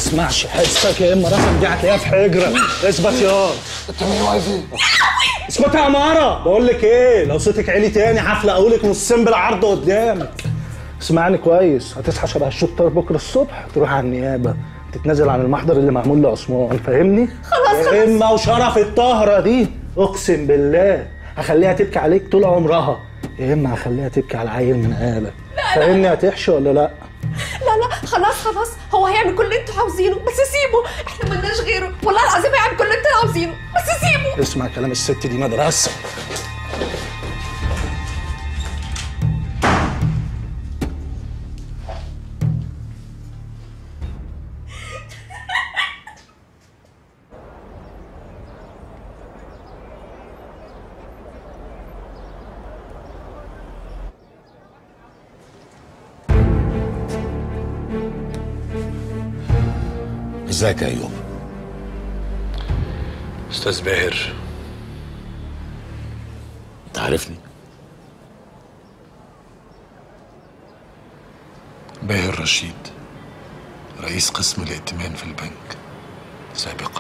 تسمعش حسك يا اما راسك دي هتلاقيها في حجره اثبت يا انت مين واقف ايه؟ اسكت يا عماره بقول لك ايه لو صوتك عالي تاني هفلق لك نصين بالعرض قدامك اسمعني كويس هتصحى شبه الشطار بكره الصبح تروح على النيابه تتنازل عن المحضر اللي معمول لعثمان فاهمني؟ خلاص، يا اما وشرف الطهره دي اقسم بالله هخليها تبكي عليك طول عمرها يا اما هخليها تبكي على عيل من قالك فاهمني هتحشي ولا لا؟ لا لا خلاص خلاص هو هيعمل كل اللي انتوا عاوزينه بس سيبه احنا ملناش غيره والله العظيم هيعمل كل اللي انتوا عاوزينه بس سيبه اسمع كلام الست دي مدرسه ازيك يا ايوب استاذ باهر انت عارفني باهر رشيد رئيس قسم الائتمان في البنك سابقا